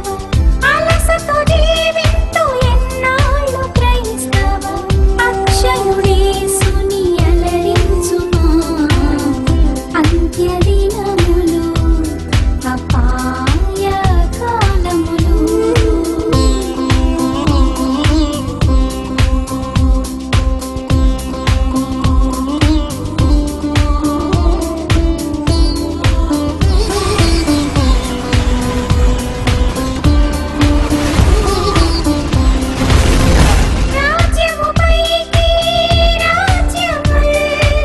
అలసతో జీవింతు ఎన్నాళ్ళు క్రైస్తవ అక్షయుడేసుని అలరించుమా అంత్యదినములు అపాయ కాలములు రాజ్యముపైకి రాజ్యముల్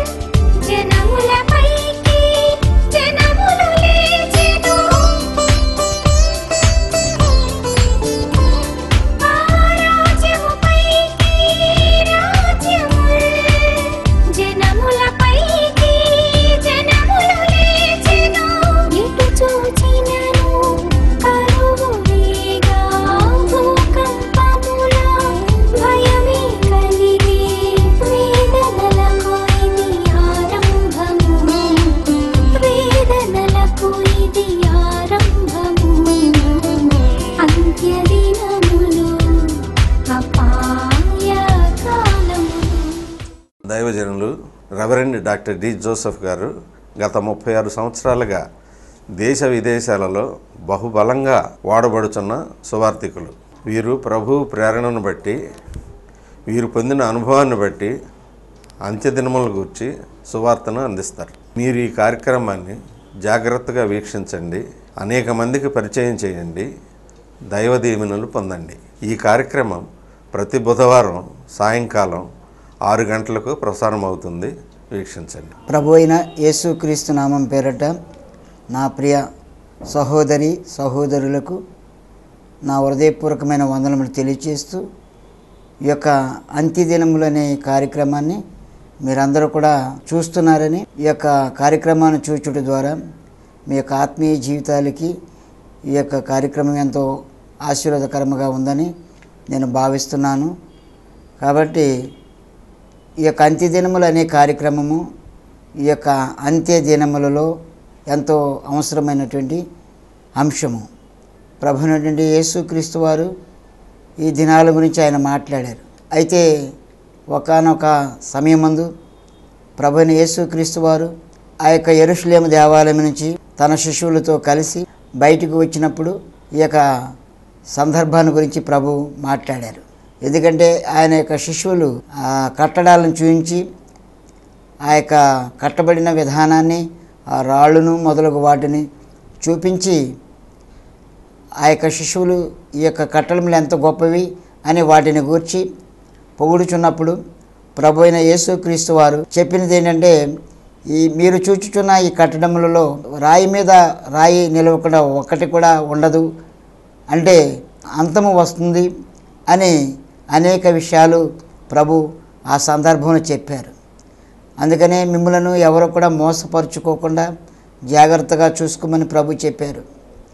జనములపైకి జనములు లేచెను ఆ రాజ్యముపైకి రాజ్యముల్ జనములపైకి జనములు లేచెను ఎటు చూచినను కరువులేగా భూకంపముల భయమే కలిగే వేదనలకు ఇది ఆరంభము వేదనలకు ఇది ఆరంభము అంత్యదినములు అపాయ కాలములు దైవజనులు రెవరెండ్ డాక్టర్ డి జోసెఫ్ గారు గత ముప్పై ఆరు సంవత్సరాలుగా దేశ విదేశాలలో బహుబలంగా వాడబడుచున్న సువార్థికులు వీరు ప్రభు ప్రేరణను బట్టి వీరు పొందిన అనుభవాన్ని బట్టి అంత్యదినముల గురించి సువార్తను అందిస్తారు మీరు ఈ కార్యక్రమాన్ని జాగ్రత్తగా వీక్షించండి అనేక మందికి పరిచయం చేయండి దైవ దీవెనలు పొందండి ఈ కార్యక్రమం ప్రతి బుధవారం సాయంకాలం ఆరు గంటలకు ప్రసారం అవుతుంది వీక్షించండి ప్రభు అయిన యేసుక్రీస్తు నామం పేరట నా ప్రియ సహోదరి సహోదరులకు నా హృదయపూర్వకమైన వందనములు తెలియజేస్తూ ఈ యొక్క అంత్యదినములు అనే కార్యక్రమాన్ని మీరందరూ కూడా చూస్తున్నారని ఈ యొక్క కార్యక్రమాన్ని చూచుట ద్వారా మీ యొక్క ఆత్మీయ జీవితాలకి ఈ యొక్క కార్యక్రమం ఎంతో ఆశీర్వాదకరంగా ఉందని నేను భావిస్తున్నాను కాబట్టి ఈ యొక్క అంత్యదినములు అనే కార్యక్రమము ఈ యొక్క అంత్య దినములలో ఎంతో అవసరమైనటువంటి అంశము ప్రభునటువంటి యేసుక్రీస్తు వారు ఈ దినాల గురించి ఆయన మాట్లాడారు అయితే ఒకానొక సమయమందు ప్రభుని యేసుక్రీస్తు వారు ఆ యొక్క ఎరుషులేము దేవాలయం నుంచి తన శిష్యులతో కలిసి బయటకు వచ్చినప్పుడు ఈ యొక్క సందర్భాన్ని గురించి ప్రభు మాట్లాడారు ఎందుకంటే ఆయన యొక్క శిష్యులు ఆ కట్టడాలను చూపించి ఆ యొక్క కట్టబడిన విధానాన్ని ఆ రాళ్ళను మొదలగు వాటిని చూపించి ఆ యొక్క శిశువులు ఈ యొక్క కట్టడములు ఎంత గొప్పవి అని వాటిని గూర్చి పొగుడుచున్నప్పుడు ప్రభు అయిన యేసుక్రీస్తు వారు చెప్పినది ఏంటంటే ఈ మీరు చూచుచున్న ఈ కట్టడములలో రాయి మీద రాయి నిలవకుండా ఒక్కటి కూడా ఉండదు అంటే అంతము వస్తుంది అని అనేక విషయాలు ప్రభు ఆ సందర్భంలో చెప్పారు అందుకనే మిమ్మలను ఎవరు కూడా మోసపరుచుకోకుండా జాగ్రత్తగా చూసుకోమని ప్రభు చెప్పారు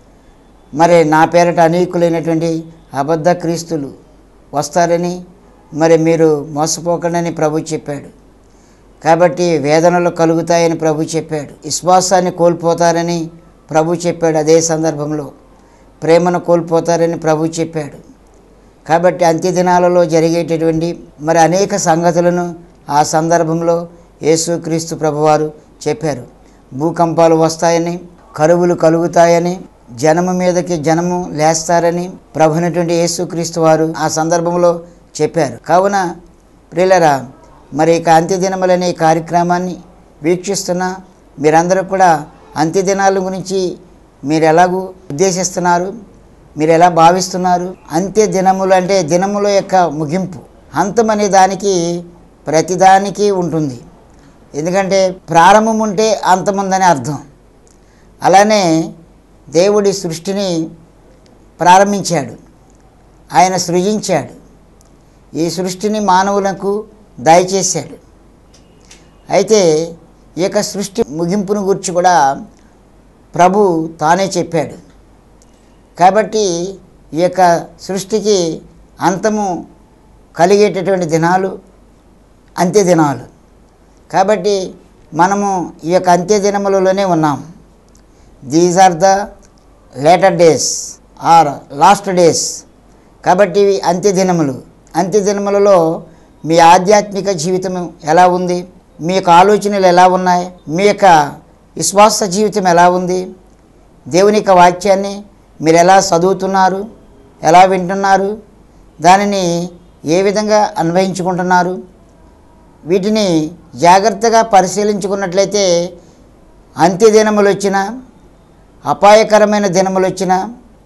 మరి నా పేరట అనేకులైనటువంటి అబద్ధ క్రీస్తులు వస్తారని మరి మీరు మోసపోకండి ప్రభు చెప్పాడు కాబట్టి వేదనలు కలుగుతాయని ప్రభు చెప్పాడు విశ్వాసాన్ని కోల్పోతారని ప్రభు చెప్పాడు అదే సందర్భంలో ప్రేమను కోల్పోతారని ప్రభు చెప్పాడు కాబట్టి అంత్యదినాలలో జరిగేటటువంటి మరి అనేక సంగతులను ఆ సందర్భంలో యేసుక్రీస్తు ప్రభువారు చెప్పారు భూకంపాలు వస్తాయని కరువులు కలుగుతాయని జనము మీదకి జనము లేస్తారని ప్రభునటువంటి యేసుక్రీస్తు వారు ఆ సందర్భంలో చెప్పారు కావున ప్రియులరా మరి ఇక అంత్యదినములనే ఈ కార్యక్రమాన్ని వీక్షిస్తున్న మీరందరూ కూడా అంత్యదినాల గురించి మీరు ఎలాగూ ఉద్దేశిస్తున్నారు మీరు ఎలా భావిస్తున్నారు అంత్య దినములు అంటే దినముల యొక్క ముగింపు అంతం అనే దానికి ప్రతిదానికి ఉంటుంది ఎందుకంటే ప్రారంభం ఉంటే అంతం ఉందని అర్థం అలానే దేవుడి సృష్టిని ప్రారంభించాడు ఆయన సృజించాడు ఈ సృష్టిని మానవులకు దయచేశాడు అయితే ఈ యొక్క సృష్టి ముగింపును గురించి కూడా ప్రభు తానే చెప్పాడు కాబట్టి ఈ యొక్క సృష్టికి అంతము కలిగేటటువంటి దినాలు అంత్య దినాలు కాబట్టి మనము ఈ యొక్క అంత్య దినములలోనే ఉన్నాం these are the later days are last days కాబట్టి ఇవి అంత్య దినములు అంత్య దినములలో మీ ఆధ్యాత్మిక జీవితం ఎలా ఉంది మీ యొక్క ఆలోచనలు ఎలా ఉన్నాయి మీ యొక్క విశ్వాస జీవితం ఎలా ఉంది దేవుని యొక్క వాక్యాన్ని మీరు ఎలా చదువుతున్నారు ఎలా వింటున్నారు దానిని ఏ విధంగా అన్వయించుకుంటున్నారు వీటిని జాగ్రత్తగా పరిశీలించుకున్నట్లయితే అంత్య దినములు వచ్చినా అపాయకరమైన దినములు వచ్చినా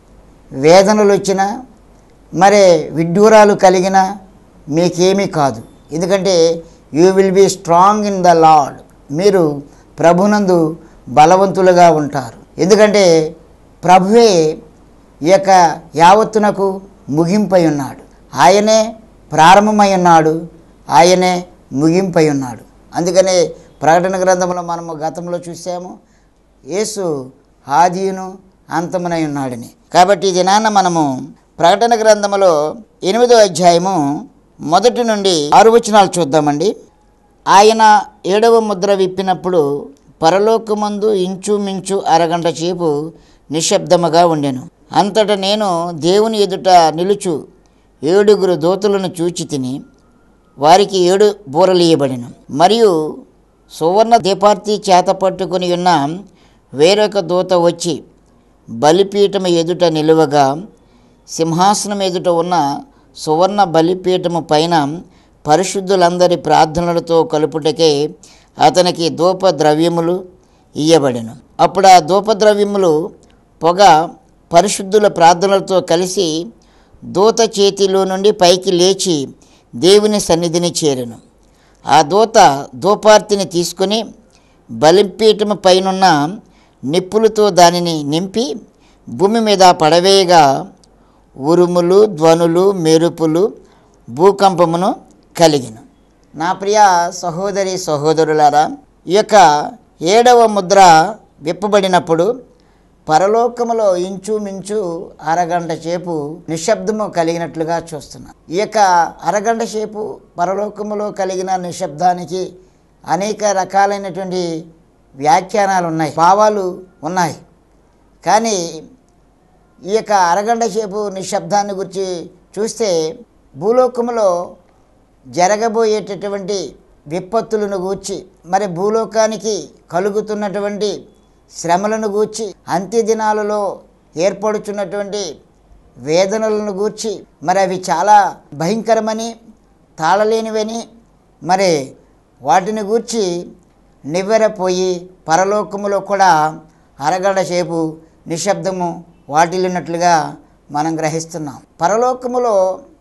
వేదనలు వచ్చినా మరి విడ్డూరాలు కలిగిన మీకేమీ కాదు ఎందుకంటే you will be strong in the Lord మీరు ప్రభునందు బలవంతులుగా ఉంటారు ఎందుకంటే ప్రభువే ఈ యొక్క యావత్తునకు ముగింపై ఉన్నాడు ఆయనే ప్రారంభమై ఉన్నాడు ఆయనే ముగింపై ఉన్నాడు అందుకనే ప్రకటన గ్రంథంలో మనము గతంలో చూసాము యేసు ఆదియును అంతమునై ఉన్నాడని కాబట్టి ఇది నాన్న మనము ప్రకటన గ్రంథములో ఎనిమిదో అధ్యాయము మొదటి నుండి ఆరు వచనాలు చూద్దామండి ఆయన ఏడవ ముద్ర విప్పినప్పుడు పరలోకమందు ఇంచుమించు అరగంట సేపు నిశ్శబ్దముగా ఉండెను అంతటా నేను దేవుని ఎదుట నిలుచు ఏడుగురు దూతలను చూచి తిని వారికి ఏడు బూరలీయబడిన మరియు సువర్ణ దీపార్తి చేత పట్టుకుని ఉన్న వేరొక దూత వచ్చి బలిపీఠము ఎదుట నిలువగా సింహాసనం ఎదుట ఉన్న సువర్ణ బలిపీఠము పైన పరిశుద్ధులందరి ప్రార్థనలతో కలుపుటకే అతనికి ధూప ద్రవ్యములు ఇయ్యబడెను అప్పుడు ఆ ధూప ద్రవ్యములు పొగ పరిశుద్ధుల ప్రార్థనలతో కలిసి దూత చేతిలో నుండి పైకి లేచి దేవుని సన్నిధిని చేరెను ఆ దూత ధూపార్తిని తీసుకుని బలిపీఠము పైనున్న నిప్పులతో దానిని నింపి భూమి మీద పడవేయగా ఉరుములు ధ్వనులు మెరుపులు భూకంపమును కలిగిన నా ప్రియ సహోదరి సహోదరులారా ఈ యొక్క ఏడవ ముద్ర విప్పబడినప్పుడు పరలోకములో ఇంచుమించు అరగంట సేపు నిశ్శబ్దము కలిగినట్లుగా చూస్తున్నాం ఈ యొక్క అరగంట సేపు పరలోకములో కలిగిన నిశ్శబ్దానికి అనేక రకాలైనటువంటి వ్యాఖ్యానాలు ఉన్నాయి భావాలు ఉన్నాయి కానీ ఈ యొక్క అరగంట సేపు నిశ్శబ్దాన్ని గురించి చూస్తే భూలోకములో జరగబోయేటటువంటి విపత్తులను గూర్చి మరి భూలోకానికి కలుగుతున్నటువంటి శ్రమలను గూర్చి అంత్య దినాలలో ఏర్పడుచున్నటువంటి వేదనలను గూర్చి మరి అవి చాలా భయంకరమని తాళలేనివని మరి వాటిని గూర్చి నివ్వెరపోయి పరలోకములో కూడా అరగంట సేపు నిశ్శబ్దము వాటిల్లినట్లుగా మనం గ్రహిస్తున్నాం పరలోకములో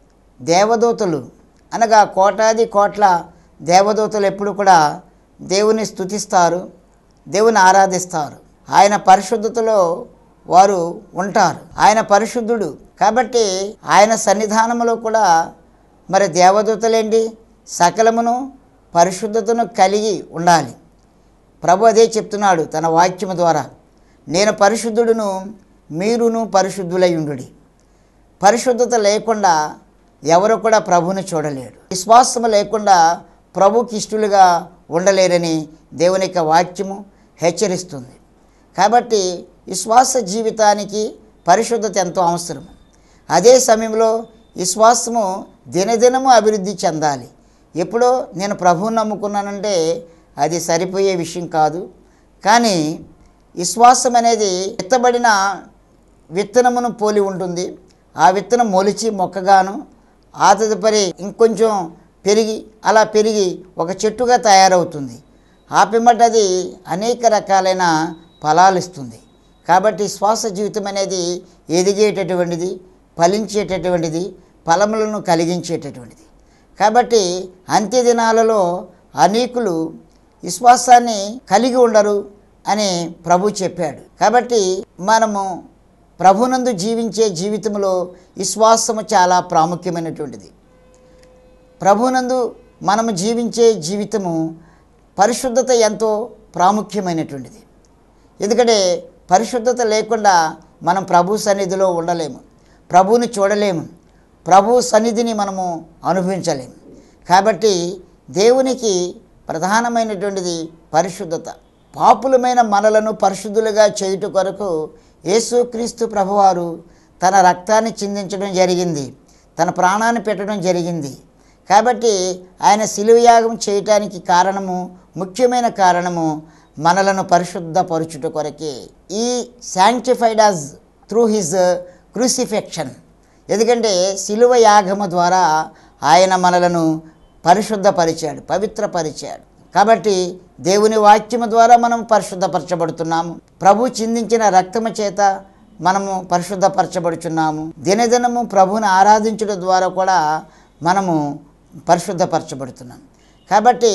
దేవదూతలు అనగా కోటాది కోట్ల దేవదూతలు ఎప్పుడు కూడా దేవుని స్తుతిస్తారు దేవుని ఆరాధిస్తారు ఆయన పరిశుద్ధతలో వారు ఉంటారు ఆయన పరిశుద్ధుడు కాబట్టి ఆయన సన్నిధానములో కూడా మరి దేవదూతలేంటి సకలమును పరిశుద్ధతను కలిగి ఉండాలి ప్రభు అదే చెప్తున్నాడు తన వాక్యము ద్వారా నేను పరిశుద్ధుడును మీరును పరిశుద్ధులై ఉండుడి పరిశుద్ధత లేకుండా ఎవరు కూడా ప్రభుని చూడలేడు విశ్వాసము లేకుండా ప్రభుకి ఇష్టలుగా ఉండలేరని దేవుని యొక్క వాక్యము హెచ్చరిస్తుంది కాబట్టి విశ్వాస జీవితానికి పరిశుద్ధత ఎంతో అవసరం అదే సమయంలో విశ్వాసము దినదినము అభివృద్ధి చెందాలి ఎప్పుడో నేను ప్రభువుని నమ్ముకున్నానంటే అది సరిపోయే విషయం కాదు కానీ విశ్వాసం అనేది ఎత్తబడిన విత్తనమును పోలి ఉంటుంది ఆ విత్తనం మొలిచి మొక్కగాను ఆ తదుపరి ఇంకొంచెం పెరిగి అలా పెరిగి ఒక చెట్టుగా తయారవుతుంది ఆ పిమ్మట అది అనేక రకాలైన ఫలాలు ఇస్తుంది కాబట్టి శ్వాస జీవితం అనేది ఎదిగేటటువంటిది ఫలించేటటువంటిది ఫలములను కలిగించేటటువంటిది కాబట్టి అంత్య దినాలలో అనేకులు విశ్వాసాన్ని కలిగి ఉండరు అని ప్రభు చెప్పాడు కాబట్టి మనము ప్రభునందు జీవించే జీవితంలో విశ్వాసము చాలా ప్రాముఖ్యమైనటువంటిది ప్రభునందు మనము జీవించే జీవితము పరిశుద్ధత ఎంతో ప్రాముఖ్యమైనటువంటిది ఎందుకంటే పరిశుద్ధత లేకుండా మనం ప్రభు సన్నిధిలో ఉండలేము ప్రభువుని చూడలేము ప్రభు సన్నిధిని మనము అనుభవించలేము కాబట్టి దేవునికి ప్రధానమైనటువంటిది పరిశుద్ధత పాపులమైన మనలను పరిశుద్ధులుగా చేయుట కొరకు యేసుక్రీస్తు ప్రభువారు తన రక్తాన్ని చిందించడం జరిగింది తన ప్రాణాన్ని పెట్టడం జరిగింది కాబట్టి ఆయన శిలువయాగం చేయటానికి కారణము ముఖ్యమైన కారణము మనలను పరిశుద్ధపరుచుట కొరకే ఈ sanctified us through his crucifixion ఎందుకంటే శిలువ యాగము ద్వారా ఆయన మనలను పరిశుద్ధపరిచాడు పవిత్రపరిచాడు కాబట్టి దేవుని వాక్యము ద్వారా మనం పరిశుద్ధపరచబడుతున్నాము ప్రభు చిందించిన రక్తము చేత మనము పరిశుద్ధపరచబడుచున్నాము దినదినము ప్రభుని ఆరాధించడం ద్వారా కూడా మనము పరిశుద్ధపరచబడుతున్నాం కాబట్టి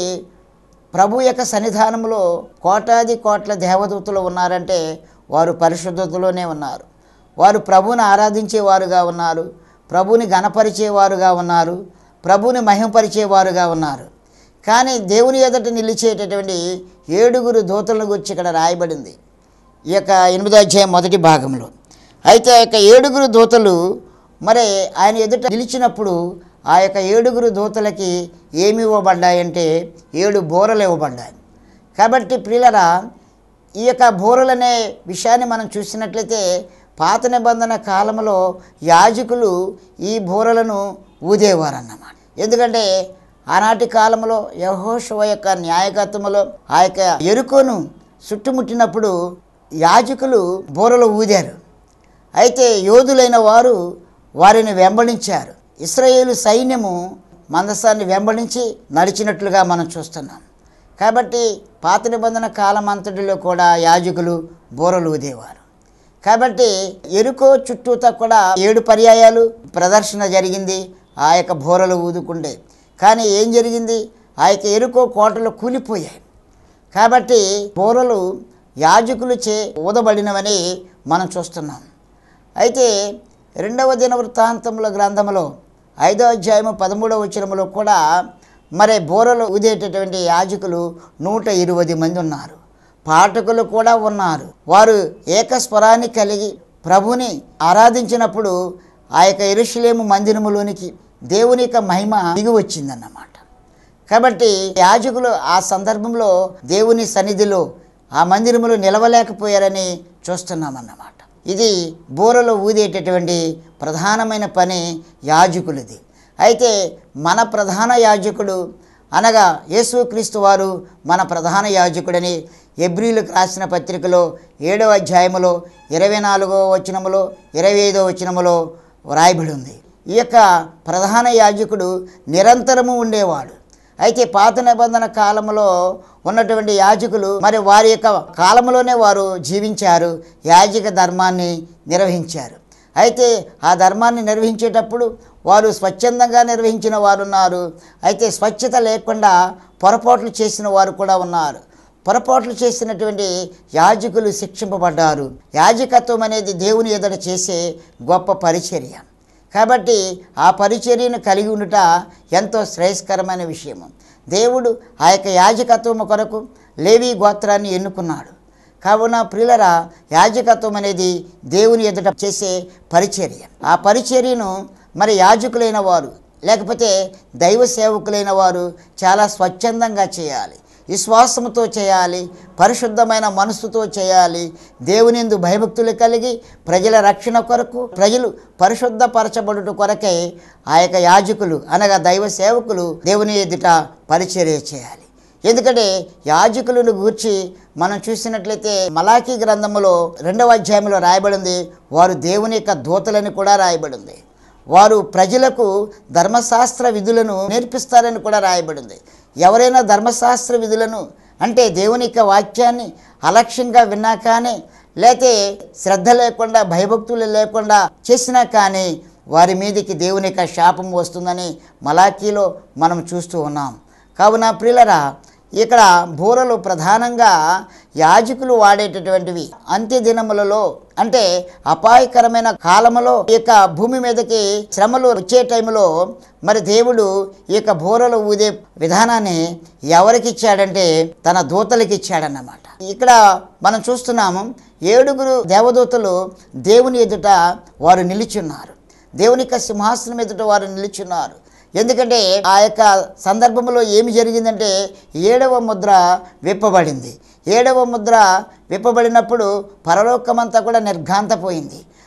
ప్రభు యొక్క సన్నిధానంలో కోటాది కోట్ల దేవదూతలు ఉన్నారంటే వారు పరిశుద్ధతలోనే ఉన్నారు వారు ప్రభుని ఆరాధించేవారుగా ఉన్నారు ప్రభుని గణపరిచేవారుగా ఉన్నారు ప్రభుని మహిమపరిచేవారుగా ఉన్నారు కానీ దేవుని ఎదుట నిలిచేటటువంటి ఏడుగురు దూతలను గురించి ఇక్కడ రాయబడింది ఈ యొక్క ఎనిమిదో అధ్యాయం మొదటి భాగంలో అయితే ఆ యొక్క ఏడుగురు దూతలు మరి ఆయన ఎదుట నిలిచినప్పుడు ఆ యొక్క ఏడుగురు దూతలకి ఏమి ఇవ్వబడ్డాయంటే ఏడు బోరలు ఇవ్వబడ్డాయి కాబట్టి ప్రియులరా ఈ యొక్క బోరలనే విషయాన్ని మనం చూసినట్లయితే పాత నిబంధన కాలంలో యాజకులు ఈ బోరలను ఊదేవారన్నమాట ఎందుకంటే ఆనాటి కాలంలో యహోషువ యొక్క న్యాయకత్వములో ఆ యొక్క ఎరుకను చుట్టుముట్టినప్పుడు యాజకులు బోరలు ఊదారు అయితే యోధులైన వారు వారిని వెంబడించారు ఇస్రాయేలు సైన్యము మందసాన్ని వెంబడించి నడిచినట్లుగా మనం చూస్తున్నాం కాబట్టి పాత నిబంధన కాలం అంతటిలో కూడా యాజకులు బోరలు ఊదేవారు కాబట్టి ఎరుకో చుట్టూతా కూడా ఏడు పర్యాయాలు ప్రదర్శన జరిగింది ఆ యొక్క బోరలు ఊదుకుండే కానీ ఏం జరిగింది ఆ యొక్క ఎరుకో కోటలు కూలిపోయాయి కాబట్టి బోరలు యాజకులు చే ఊదబడినవని మనం చూస్తున్నాం అయితే రెండవ దిన వృత్తాంతముల గ్రంథములో ఐదో అధ్యాయము పదమూడవ వచనములో కూడా మరి బోరలు ఊదేటటువంటి యాజకులు నూట ఇరవై మంది ఉన్నారు పాఠకులు కూడా ఉన్నారు వారు ఏకస్వరాన్ని కలిగి ప్రభుని ఆరాధించినప్పుడు ఆ యొక్క ఎరుషులేము మందిరములోనికి దేవుని యొక్క మహిమ దిగి వచ్చిందన్నమాట కాబట్టి యాజకులు ఆ సందర్భంలో దేవుని సన్నిధిలో ఆ మందిరములో నిలవలేకపోయారని చూస్తున్నామన్నమాట ఇది బూరలో ఊదేటటువంటి ప్రధానమైన పని యాజకులది అయితే మన ప్రధాన యాజకుడు అనగా యేసుక్రీస్తు వారు మన ప్రధాన యాజకుడని ఎబ్రిలకు రాసిన పత్రికలో ఏడవ అధ్యాయములో ఇరవై నాలుగో వచనములో ఇరవై ఐదో వచనములో వ్రాయబడి ఉంది ఈ యొక్క ప్రధాన యాజకుడు నిరంతరము ఉండేవాడు అయితే పాత నిబంధన కాలంలో ఉన్నటువంటి యాజకులు మరి వారి యొక్క కాలంలోనే వారు జీవించారు యాజక ధర్మాన్ని నిర్వహించారు అయితే ఆ ధర్మాన్ని నిర్వహించేటప్పుడు వారు స్వచ్ఛందంగా నిర్వహించిన వారు ఉన్నారు అయితే స్వచ్ఛత లేకుండా పొరపాట్లు చేసిన వారు కూడా ఉన్నారు పొరపాట్లు చేసినటువంటి యాజకులు శిక్షింపబడ్డారు యాజకత్వం అనేది దేవుని ఎదుట చేసే గొప్ప పరిచర్య కాబట్టి ఆ పరిచర్యను కలిగి ఉండుట ఎంతో శ్రేయస్కరమైన విషయము దేవుడు ఆ యొక్క యాజకత్వము కొరకు లేవి గోత్రాన్ని ఎన్నుకున్నాడు కావున ప్రియులరా యాజకత్వం అనేది దేవుని ఎదుట చేసే పరిచర్య ఆ పరిచర్యను మరి యాజకులైన వారు లేకపోతే దైవ సేవకులైన వారు చాలా స్వచ్ఛందంగా చేయాలి విశ్వాసముతో చేయాలి పరిశుద్ధమైన మనసుతో చేయాలి దేవునిందు భయభక్తులు కలిగి ప్రజల రక్షణ కొరకు ప్రజలు పరిశుద్ధపరచబడుట కొరకై ఆ యొక్క యాజకులు అనగా దైవ సేవకులు దేవుని ఎదుట పరిచర్య చేయాలి ఎందుకంటే యాజకులను గూర్చి మనం చూసినట్లయితే మలాఖీ గ్రంథములో రెండవ అధ్యాయంలో రాయబడింది వారు దేవుని యొక్క దూతలని కూడా రాయబడింది వారు ప్రజలకు ధర్మశాస్త్ర విధులను నేర్పిస్తారని కూడా రాయబడింది ఎవరైనా ధర్మశాస్త్ర విధులను అంటే దేవుని యొక్క వాక్యాన్ని అలక్ష్యంగా విన్నా కానీ లేతే శ్రద్ధ లేకుండా భయభక్తులు లేకుండా చేసినా కానీ వారి మీదకి దేవుని యొక్క శాపం వస్తుందని మలాఖీలో మనం చూస్తూ ఉన్నాం కావున ప్రియులరా ఇక్కడ బూరలు ప్రధానంగా యాజకులు వాడేటటువంటివి అంత్య దినములలో అంటే అపాయకరమైన కాలములో ఈ యొక్క భూమి మీదకి శ్రమలు వచ్చే టైంలో మరి దేవుడు ఈ యొక్క బూరలు ఊదే విధానాన్ని ఎవరికి ఇచ్చాడంటే తన దూతలకి ఇచ్చాడన్నమాట ఇక్కడ మనం చూస్తున్నాము ఏడుగురు దేవదూతలు దేవుని ఎదుట వారు నిలిచున్నారు దేవుని యొక్క సింహాసనం ఎదుట వారు నిలిచున్నారు ఎందుకంటే ఆ యొక్క సందర్భంలో ఏమి జరిగిందంటే ఏడవ ముద్ర విప్పబడింది ఏడవ ముద్ర విప్పబడినప్పుడు పరలోకమంతా కూడా నిర్ఘాంతపోయింది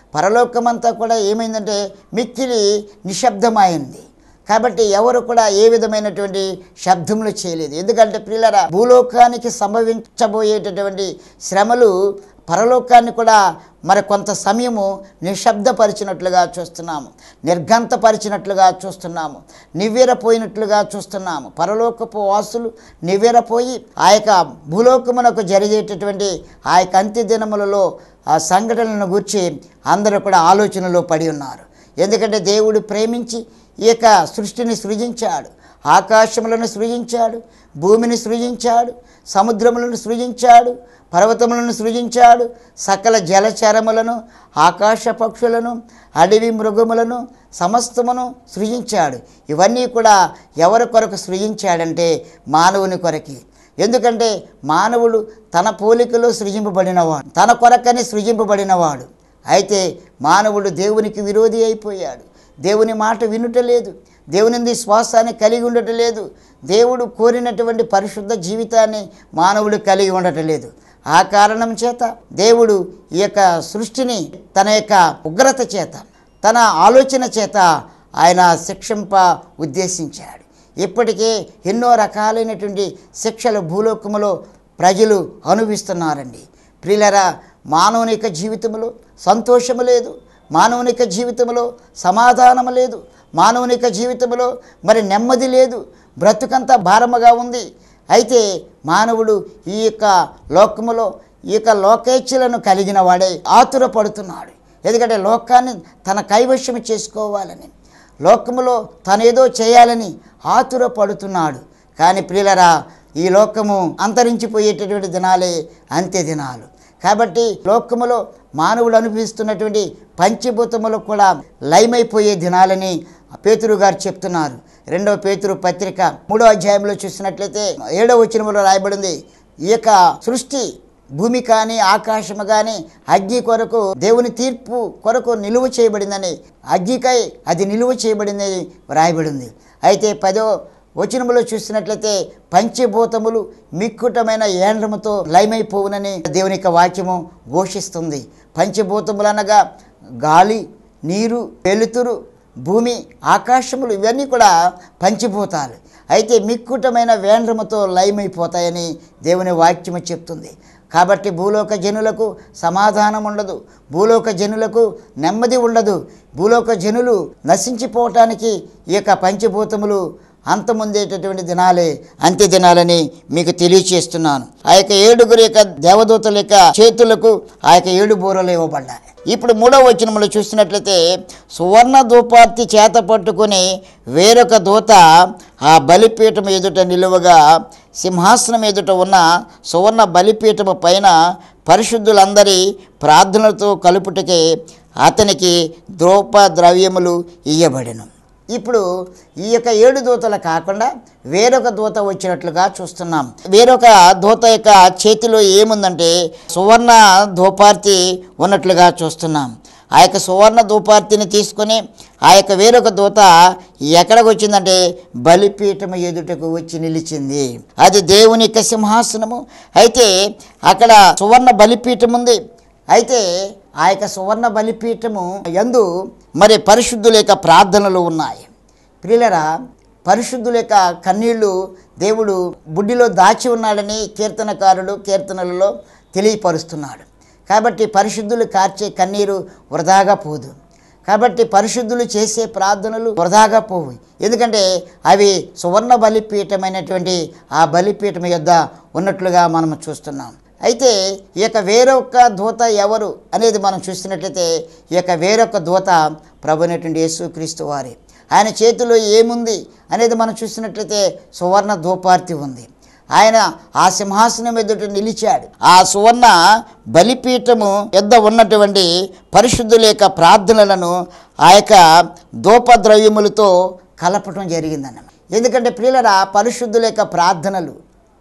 పరలోకమంతా కూడా ఏమైందంటే మిక్కిలి నిశ్శబ్దమైంది కాబట్టి ఎవరు కూడా ఏ విధమైనటువంటి శబ్దములు చేయలేదు ఎందుకంటే ప్రియులరా భూలోకానికి సంభవించబోయేటటువంటి శ్రమలు పరలోకాన్ని కూడా మరి కొంత సమయము నిశ్శబ్దపరిచినట్లుగా చూస్తున్నాము నిర్గంతపరిచినట్లుగా చూస్తున్నాము నివ్వెరపోయినట్లుగా చూస్తున్నాము పరలోకపు వాసులు నివ్వెరపోయి ఆ యొక్క భూలోకమునకు జరిగేటటువంటి ఆ యొక్క అంత్య దినములలో ఆ సంఘటనలను గురించి అందరూ కూడా ఆలోచనలో పడి ఉన్నారు ఎందుకంటే దేవుడు ప్రేమించి ఈ యొక్క సృష్టిని సృజించాడు ఆకాశములను సృజించాడు భూమిని సృజించాడు సముద్రములను సృజించాడు పర్వతములను సృజించాడు సకల జలచరములను ఆకాశ పక్షులను అడవి మృగములను సమస్తమును సృజించాడు ఇవన్నీ కూడా ఎవరి కొరకు సృజించాడంటే మానవుని కొరకి ఎందుకంటే మానవుడు తన పోలికలో సృజింపబడినవాడు తన కొరకని సృజింపబడినవాడు అయితే మానవుడు దేవునికి విరోధి అయిపోయాడు దేవుని మాట వినుటలేదు దేవునింది శ్వాసాన్ని కలిగి ఉండటం లేదు దేవుడు కోరినటువంటి పరిశుద్ధ జీవితాన్ని మానవుడు కలిగి ఉండటం లేదు ఆ కారణం చేత దేవుడు ఈ యొక్క సృష్టిని తన యొక్క ఉగ్రత చేత తన ఆలోచన చేత ఆయన శిక్షింప ఉద్దేశించాడు ఇప్పటికే ఎన్నో రకాలైనటువంటి శిక్షలు భూలోకములో ప్రజలు అనుభవిస్తున్నారండి ప్రియులరా మానవుని యొక్క జీవితంలో సంతోషము లేదు మానవుని యొక్క జీవితంలో సమాధానము లేదు మానవుని యొక్క జీవితంలో మరి నెమ్మది లేదు బ్రతుకంతా భారముగా ఉంది అయితే మానవుడు ఈ యొక్క లోకములో ఈ యొక్క లోకేచ్ఛలను కలిగిన వాడే ఆతురపడుతున్నాడు ఎందుకంటే లోకాన్ని తన కైవశ్యం చేసుకోవాలని లోకములో తనేదో చేయాలని ఆతురపడుతున్నాడు కానీ ప్రియులరా ఈ లోకము అంతరించిపోయేటటువంటి దినాలే అంత్య దినాలు కాబట్టి లోకములో మానవుడు అనుభవిస్తున్నటువంటి పంచభూతములు కూడా లయమైపోయే దినాలని పేతురు గారు చెప్తున్నారు రెండవ పేతురు పత్రిక మూడో అధ్యాయంలో చూసినట్లయితే ఏడవ వచనములో రాయబడింది ఈ యొక్క సృష్టి భూమి కానీ ఆకాశము కానీ అగ్ని కొరకు దేవుని తీర్పు కొరకు నిలువ చేయబడిందని అగ్నికై అది నిలువ చేయబడిందని వ్రాయబడింది అయితే పదో వచనములో చూసినట్లయితే పంచభూతములు మిక్కుటమైన ఏండ్రముతో లయమైపోవునని దేవుని యొక్క వాక్యము ఘోషిస్తుంది పంచభూతములు అనగా గాలి నీరు వెలుతురు భూమి ఆకాశములు ఇవన్నీ కూడా పంచభూతాలు అయితే మిక్కుటమైన వేండ్రముతో లయమైపోతాయని దేవుని వాక్యము చెప్తుంది కాబట్టి భూలోక జనులకు సమాధానం ఉండదు భూలోక జనులకు నెమ్మది ఉండదు భూలోక జనులు నశించిపోవటానికి ఈ యొక్క పంచభూతములు అంతముందేటటువంటి దినాలే అంత్య దినాలని మీకు తెలియచేస్తున్నాను ఆ యొక్క ఏడుగురు యొక్క దేవదూతల యొక్క చేతులకు ఆ యొక్క ఏడు బూరలు ఇవ్వబడ్డాయి ఇప్పుడు మూడవ వచనంలో చూసినట్లయితే సువర్ణ ధూపార్తి చేత పట్టుకొని వేరొక దూత ఆ బలిపీఠం ఎదుట నిలువగా సింహాసనం ఎదుట ఉన్న సువర్ణ బలిపీఠము పైన పరిశుద్ధులందరి ప్రార్థనలతో కలుపుటకే అతనికి ద్రోప ద్రవ్యములు ఇయ్యబడెను ఇప్పుడు ఈ యొక్క ఏడు దూతలు కాకుండా వేరొక దూత వచ్చినట్లుగా చూస్తున్నాం వేరొక దూత యొక్క చేతిలో ఏముందంటే సువర్ణ ధూపార్తి ఉన్నట్లుగా చూస్తున్నాం ఆ యొక్క సువర్ణ ధూపార్తిని తీసుకొని ఆ యొక్క వేరొక దూత ఎక్కడికి వచ్చిందంటే బలిపీఠం ఎదుటకు వచ్చి నిలిచింది అది దేవుని యొక్క సింహాసనము అయితే అక్కడ సువర్ణ బలిపీఠం ఉంది అయితే ఆ యొక్క సువర్ణ బలిపీఠము యందు మరి పరిశుద్ధుల యొక్క ప్రార్థనలు ఉన్నాయి ప్రియులరా పరిశుద్ధుల యొక్క కన్నీళ్లు దేవుడు బుడ్డిలో దాచి ఉన్నాడని కీర్తనకారుడు కీర్తనలలో తెలియపరుస్తున్నాడు కాబట్టి పరిశుద్ధులు కార్చే కన్నీరు వృధాగా పోదు కాబట్టి పరిశుద్ధులు చేసే ప్రార్థనలు వృధాగా పోవు ఎందుకంటే అవి సువర్ణ బలిపీఠమైనటువంటి ఆ బలిపీఠం యొద్ద ఉన్నట్లుగా మనం చూస్తున్నాం అయితే ఈ యొక్క వేరొక దూత ఎవరు అనేది మనం చూసినట్లయితే ఈ యొక్క వేరొక దూత ప్రభునటువంటి యేసుక్రీస్తు వారి ఆయన చేతిలో ఏముంది అనేది మనం చూసినట్లయితే సువర్ణ ధూపార్తి ఉంది ఆయన ఆ సింహాసనం ఎదుట నిలిచాడు ఆ సువర్ణ బలిపీఠము ఎద్ద ఉన్నటువంటి పరిశుద్ధుల యొక్క ప్రార్థనలను ఆ యొక్క ధూపద్రవ్యములతో కలపటం జరిగిందన్నమాట ఎందుకంటే ప్రియులరా పరిశుద్ధుల యొక్క ప్రార్థనలు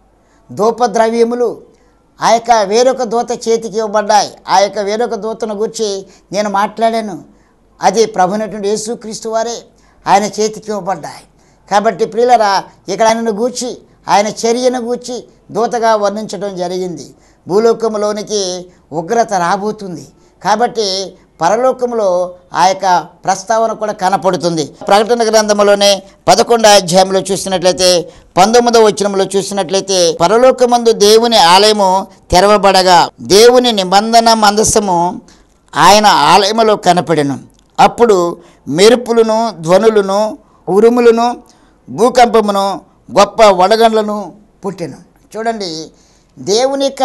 ధూపద్రవ్యములు ఆ యొక్క వేరొక దూత చేతికి ఇవ్వబడ్డాయి ఆ యొక్క వేరొక దూతను గురించి నేను మాట్లాడాను అది ప్రభునటువంటి యేసుక్రీస్తు వారే ఆయన చేతికి ఇవ్వబడ్డాయి కాబట్టి ప్రియులరా ఇక్కడ ఆయనను గూర్చి ఆయన చర్యను గూర్చి దూతగా వర్ణించడం జరిగింది భూలోకంలోనికి ఉగ్రత రాబోతుంది కాబట్టి పరలోకంలో ఆ యొక్క ప్రస్తావన కూడా కనపడుతుంది ప్రకటన గ్రంథంలోనే పదకొండో అధ్యాయంలో చూసినట్లయితే పంతొమ్మిదవ వచనంలో చూసినట్లయితే పరలోకమందు దేవుని ఆలయము తెరవబడగా దేవుని నిబంధన మందసము ఆయన ఆలయములో కనపడెను అప్పుడు మెరుపులను ధ్వనులను ఉరుములను భూకంపమును గొప్ప వడగండ్లను పుట్టెను చూడండి దేవుని యొక్క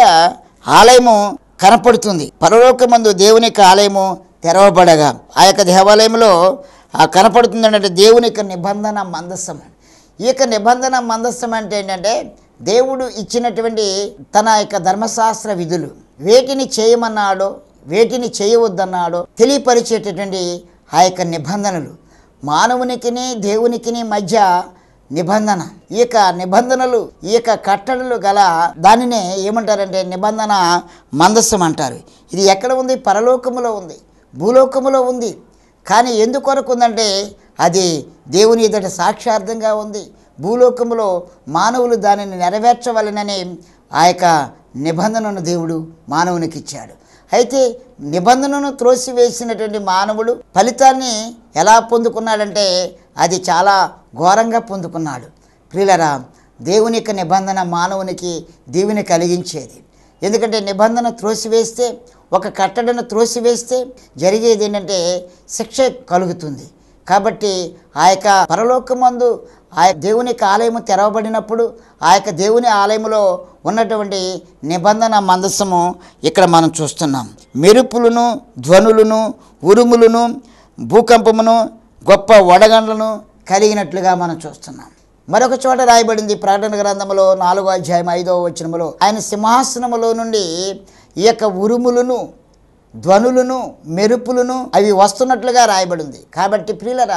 ఆలయము కనపడుతుంది పరలోకమందు దేవుని యొక్క ఆలయము తెరవబడగా ఆ యొక్క దేవాలయంలో ఆ కనపడుతుంది అంటే దేవుని యొక్క నిబంధన మందస్సం ఈ యొక్క నిబంధన మందస్సం అంటే ఏంటంటే దేవుడు ఇచ్చినటువంటి తన యొక్క ధర్మశాస్త్ర విధులు వేటిని చేయమన్నాడో వేటిని చేయవద్దన్నాడో తెలియపరిచేటటువంటి ఆ యొక్క నిబంధనలు మానవునికిని దేవునికిని మధ్య నిబంధన ఈ యొక్క నిబంధనలు ఈ యొక్క కట్టడలు గల దానినే ఏమంటారంటే నిబంధన మందస్సం అంటారు ఇది ఎక్కడ ఉంది పరలోకములో ఉంది భూలోకములో ఉంది కానీ ఎందుకొరకు ఉందంటే అది దేవుని ఎదుట సాక్షార్థంగా ఉంది భూలోకములో మానవులు దానిని నెరవేర్చవలనని ఆ యొక్క నిబంధనను దేవుడు మానవునికి ఇచ్చాడు అయితే నిబంధనను త్రోసివేసినటువంటి మానవుడు ఫలితాన్ని ఎలా పొందుకున్నాడంటే అది చాలా ఘోరంగా పొందుకున్నాడు ప్రియులరా దేవుని యొక్క నిబంధన మానవునికి దీవెని కలిగించేది ఎందుకంటే నిబంధన త్రోసివేస్తే ఒక కట్టడను త్రోసివేస్తే జరిగేది ఏంటంటే శిక్ష కలుగుతుంది కాబట్టి ఆ యొక్క పరలోకమందు ఆ యొక్క దేవుని యొక్క ఆలయము తెరవబడినప్పుడు ఆ యొక్క దేవుని ఆలయములో ఉన్నటువంటి నిబంధన మందసము ఇక్కడ మనం చూస్తున్నాం మెరుపులను ధ్వనులను ఉరుములను భూకంపమును గొప్ప వడగండ్లను కలిగినట్లుగా మనం చూస్తున్నాం మరొక చోట రాయబడింది ప్రకటన గ్రంథములో నాలుగో అధ్యాయం ఐదో వచనములో ఆయన సింహాసనములో నుండి ఈ యొక్క ఉరుములను ధ్వనులను మెరుపులను అవి వస్తున్నట్లుగా రాయబడింది కాబట్టి ప్రియులరా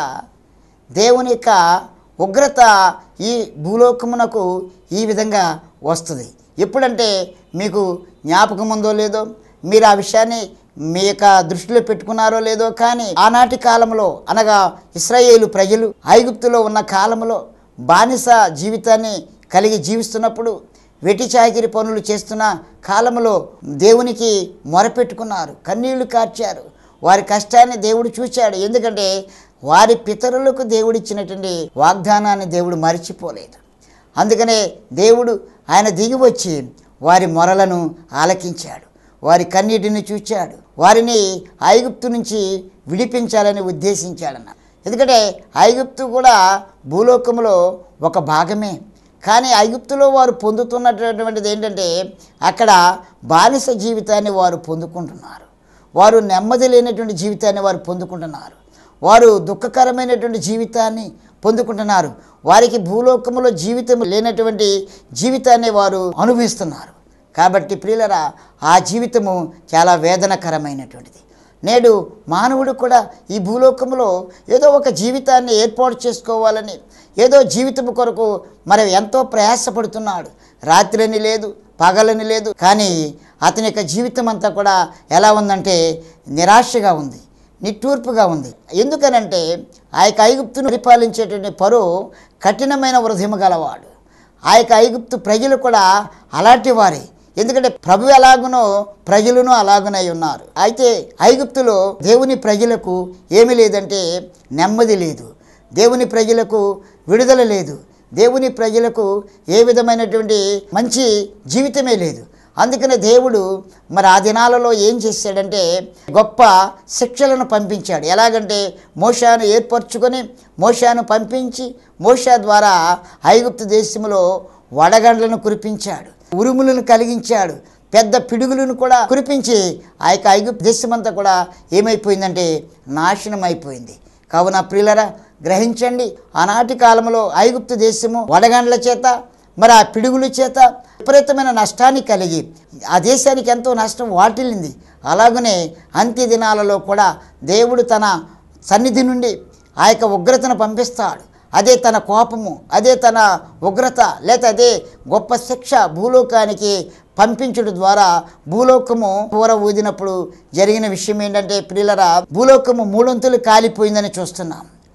దేవుని యొక్క ఉగ్రత ఈ భూలోకమునకు ఈ విధంగా వస్తుంది ఎప్పుడంటే మీకు జ్ఞాపకం ఉందో లేదో మీరు ఆ విషయాన్ని మీ యొక్క దృష్టిలో పెట్టుకున్నారో లేదో కానీ ఆనాటి కాలంలో అనగా ఇస్రాయేలు ప్రజలు ఐగుప్తులో ఉన్న కాలంలో బానిస జీవితాన్ని కలిగి జీవిస్తున్నప్పుడు వెటి చాకిరి పనులు చేస్తున్న కాలంలో దేవునికి మొరపెట్టుకున్నారు కన్నీళ్లు కార్చారు వారి కష్టాన్ని దేవుడు చూశాడు ఎందుకంటే వారి పితరులకు దేవుడిచ్చినటువంటి వాగ్దానాన్ని దేవుడు మరిచిపోలేదు అందుకనే దేవుడు ఆయన దిగి వచ్చి వారి మొరలను ఆలకించాడు వారి కన్నీటిని చూచాడు వారిని ఐగుప్తు నుంచి విడిపించాలని ఉద్దేశించాడన్న ఎందుకంటే ఐగుప్తు కూడా భూలోకంలో ఒక భాగమే కానీ ఐగుప్తులో వారు పొందుతున్నటువంటిది ఏంటంటే అక్కడ బానిస జీవితాన్ని వారు పొందుకుంటున్నారు వారు నెమ్మది లేనటువంటి జీవితాన్ని వారు పొందుకుంటున్నారు వారు దుఃఖకరమైనటువంటి జీవితాన్ని పొందుకుంటున్నారు వారికి భూలోకములో జీవితం లేనటువంటి జీవితాన్ని వారు అనుభవిస్తున్నారు కాబట్టి ప్రియులరా ఆ జీవితము చాలా వేదనకరమైనటువంటిది నేడు మానవుడు కూడా ఈ భూలోకంలో ఏదో ఒక జీవితాన్ని ఏర్పాటు చేసుకోవాలని ఏదో జీవితం కొరకు మరి ఎంతో ప్రయాసపడుతున్నాడు రాత్రిని లేదు పగలని లేదు కానీ అతని యొక్క జీవితం అంతా కూడా ఎలా ఉందంటే నిరాశగా ఉంది నిట్టూర్పుగా ఉంది ఎందుకనంటే ఆ యొక్క ఐగుప్తును పరిపాలించేటువంటి పరు కఠినమైన హృదయము గలవాడు ఆ యొక్క ఐగుప్తు ప్రజలు కూడా అలాంటి వారే ఎందుకంటే ప్రభు ఎలాగునో ప్రజలను అలాగునై ఉన్నారు అయితే ఐగుప్తులో దేవుని ప్రజలకు ఏమీ లేదంటే నెమ్మది లేదు దేవుని ప్రజలకు విడుదల లేదు దేవుని ప్రజలకు ఏ విధమైనటువంటి మంచి జీవితమే లేదు అందుకనే దేవుడు మరి ఆ దినాలలో ఏం చేశాడంటే గొప్ప శిక్షలను పంపించాడు ఎలాగంటే మోషాను ఏర్పరచుకొని మోషాను పంపించి మోషా ద్వారా ఐగుప్తు దేశంలో వడగండ్లను కురిపించాడు ఉరుములను కలిగించాడు పెద్ద పిడుగులను కూడా కురిపించి ఆ యొక్క ఐగుప్తు దేశమంతా కూడా ఏమైపోయిందంటే నాశనం అయిపోయింది కావున ప్రియులరా గ్రహించండి ఆనాటి కాలంలో ఐగుప్తు దేశము వడగండ్ల చేత మరి ఆ పిడుగుల చేత విపరీతమైన నష్టాన్ని కలిగి ఆ దేశానికి ఎంతో నష్టం వాటిల్లింది అలాగనే అంత్య దినాలలో కూడా దేవుడు తన సన్నిధి నుండి ఆ యొక్క ఉగ్రతను పంపిస్తాడు అదే తన కోపము అదే తన ఉగ్రత లేక అదే గొప్ప శిక్ష భూలోకానికి పంపించడం ద్వారా భూలోకము పూర ఊదినప్పుడు జరిగిన విషయం ఏంటంటే ప్రియులరా భూలోకము మూడొంతులు కాలిపోయిందని చూస్తున్నాం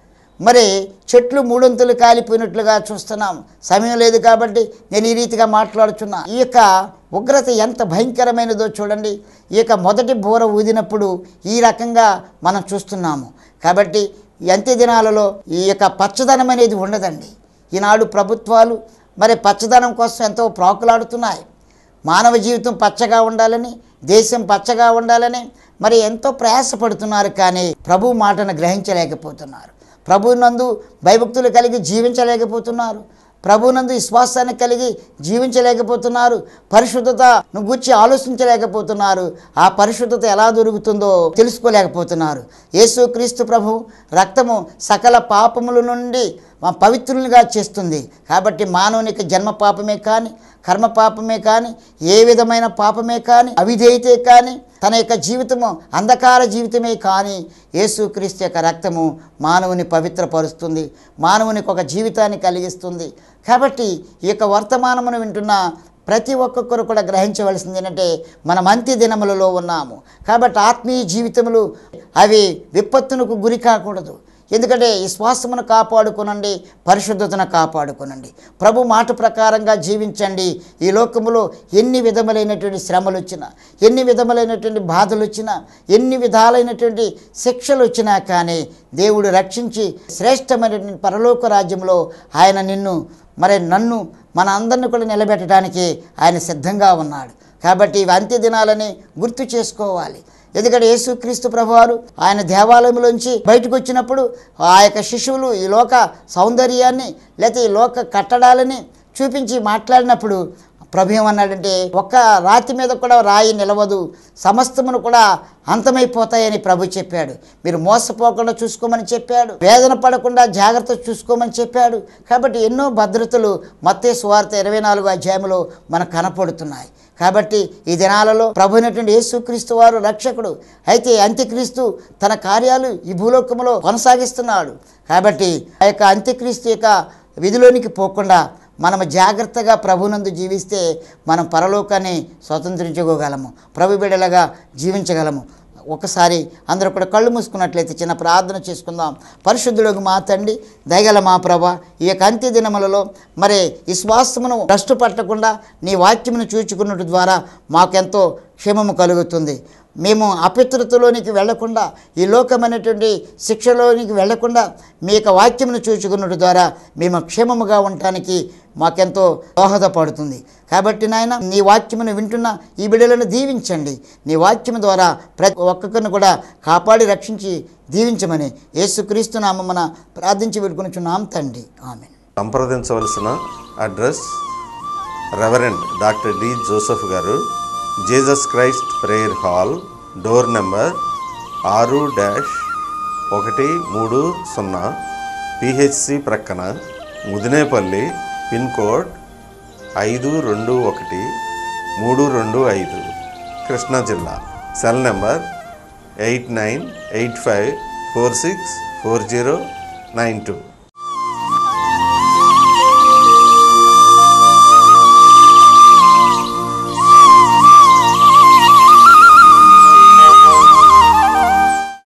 మరి చెట్లు మూడొంతులు కాలిపోయినట్లుగా చూస్తున్నాం సమయం లేదు కాబట్టి నేను ఈ రీతిగా మాట్లాడుచున్నా ఈ యొక్క ఉగ్రత ఎంత భయంకరమైనదో చూడండి ఈ యొక్క మొదటి బోర ఊదినప్పుడు ఈ రకంగా మనం చూస్తున్నాము కాబట్టి ఈ అంత్య దినాలలో ఈ యొక్క పచ్చదనం అనేది ఉండదండి ఈనాడు ప్రభుత్వాలు మరి పచ్చదనం కోసం ఎంతో ప్రాకులాడుతున్నాయి మానవ జీవితం పచ్చగా ఉండాలని దేశం పచ్చగా ఉండాలని మరి ఎంతో ప్రయాసపడుతున్నారు కానీ ప్రభు మాటను గ్రహించలేకపోతున్నారు ప్రభునందు భయభక్తులు కలిగి జీవించలేకపోతున్నారు ప్రభునందు విశ్వాసాన్ని కలిగి జీవించలేకపోతున్నారు పరిశుద్ధతను గూర్చి ఆలోచించలేకపోతున్నారు ఆ పరిశుద్ధత ఎలా దొరుకుతుందో తెలుసుకోలేకపోతున్నారు యేసుక్రీస్తు ప్రభు రక్తము సకల పాపముల నుండి మా పవిత్రులుగా చేస్తుంది కాబట్టి మానవునికి జన్మ పాపమే కానీ కర్మ పాపమే కానీ ఏ విధమైన పాపమే కానీ అవిధేయతే కానీ తన యొక్క జీవితము అంధకార జీవితమే కానీ యేసుక్రీస్తు యొక్క రక్తము మానవుని పవిత్రపరుస్తుంది మానవునికి ఒక జీవితాన్ని కలిగిస్తుంది కాబట్టి ఈ యొక్క వర్తమానమును వింటున్న ప్రతి ఒక్కొక్కరు కూడా గ్రహించవలసింది ఏంటంటే మనం అంత్య దినములలో ఉన్నాము కాబట్టి ఆత్మీయ జీవితములు అవి విపత్తునకు గురి కాకూడదు ఎందుకంటే ఈ శ్వాసమును కాపాడుకునండి పరిశుద్ధతను కాపాడుకునండి ప్రభు మాట ప్రకారంగా జీవించండి ఈ లోకములో ఎన్ని విధములైనటువంటి శ్రమలు వచ్చినా ఎన్ని విధములైనటువంటి బాధలు వచ్చినా ఎన్ని విధాలైనటువంటి శిక్షలు వచ్చినా కానీ దేవుడు రక్షించి శ్రేష్టమైనటువంటి పరలోక రాజ్యంలో ఆయన నిన్ను మరి నన్ను మన అందరిని కూడా నిలబెట్టడానికి ఆయన సిద్ధంగా ఉన్నాడు కాబట్టి ఇవి అంత్య దినాలని గుర్తు చేసుకోవాలి ఎందుకంటే యేసుక్రీస్తు ప్రభువారు ఆయన దేవాలయంలోంచి బయటకు వచ్చినప్పుడు ఆ యొక్క శిశువులు ఈ లోక సౌందర్యాన్ని లేకపోతే ఈ లోక కట్టడాలని చూపించి మాట్లాడినప్పుడు ప్రభు ఏమన్నాడంటే ఒక్క రాతి మీద కూడా రాయి నిలవదు సమస్తమును కూడా అంతమైపోతాయని ప్రభు చెప్పాడు మీరు మోసపోకుండా చూసుకోమని చెప్పాడు వేదన పడకుండా జాగ్రత్త చూసుకోమని చెప్పాడు కాబట్టి ఎన్నో భద్రతలు మత్తే సువార్త ఇరవై నాలుగు అధ్యాయంలో మనకు కనపడుతున్నాయి కాబట్టి ఈ దినాలలో ప్రభు అయినటువంటి యేసుక్రీస్తు వారు రక్షకుడు అయితే అంత్యక్రీస్తు తన కార్యాలు ఈ భూలోకములో కొనసాగిస్తున్నాడు కాబట్టి ఆ యొక్క అంత్యక్రీస్తు యొక్క విధిలోనికి పోకుండా మనము జాగ్రత్తగా ప్రభునందు జీవిస్తే మనం పరలోకాన్ని స్వతంత్రించుకోగలము ప్రభు బిడలగా జీవించగలము ఒకసారి అందరూ కూడా కళ్ళు మూసుకున్నట్లయితే చిన్న ప్రార్థన చేసుకుందాం పరిశుద్ధులకు మా తండ్రి దయగల మా ప్రభ ఈ యొక్క అంత్య దినములలో మరి ఈ శ్వాసమును భ్రష్టు పట్టకుండా నీ వాక్యమును చూచుకున్నట్టు ద్వారా మాకెంతో క్షేమము కలుగుతుంది మేము అపితృతలోనికి వెళ్లకుండా ఈ లోకమైనటువంటి శిక్షలోనికి వెళ్లకుండా మీ యొక్క వాక్యమును చూచుకున్నట్టు ద్వారా మేము క్షేమముగా ఉండటానికి మాకెంతో దోహదపడుతుంది కాబట్టి నాయన నీ వాక్యమును వింటున్న ఈ బిడ్డలను దీవించండి నీ వాక్యము ద్వారా ప్రతి ఒక్కొక్కరిని కూడా కాపాడి రక్షించి దీవించమని యేసుక్రీస్తు నామమున ప్రార్థించి పెట్టుకుని తండ్రి ఆమె సంప్రదించవలసిన address reverend doctor D Joseph గారు Jesus Christ prayer hall door number ఆరు డాష్ ఒకటి మూడు సున్నా పిహెచ్సి ప్రక్కన ముదినేపల్లి పిన్ కోడ్ ఐదు రెండు ఒకటి మూడు రెండు ఐదు కృష్ణా జిల్లా cell number eight nine eight five four six four zero nine two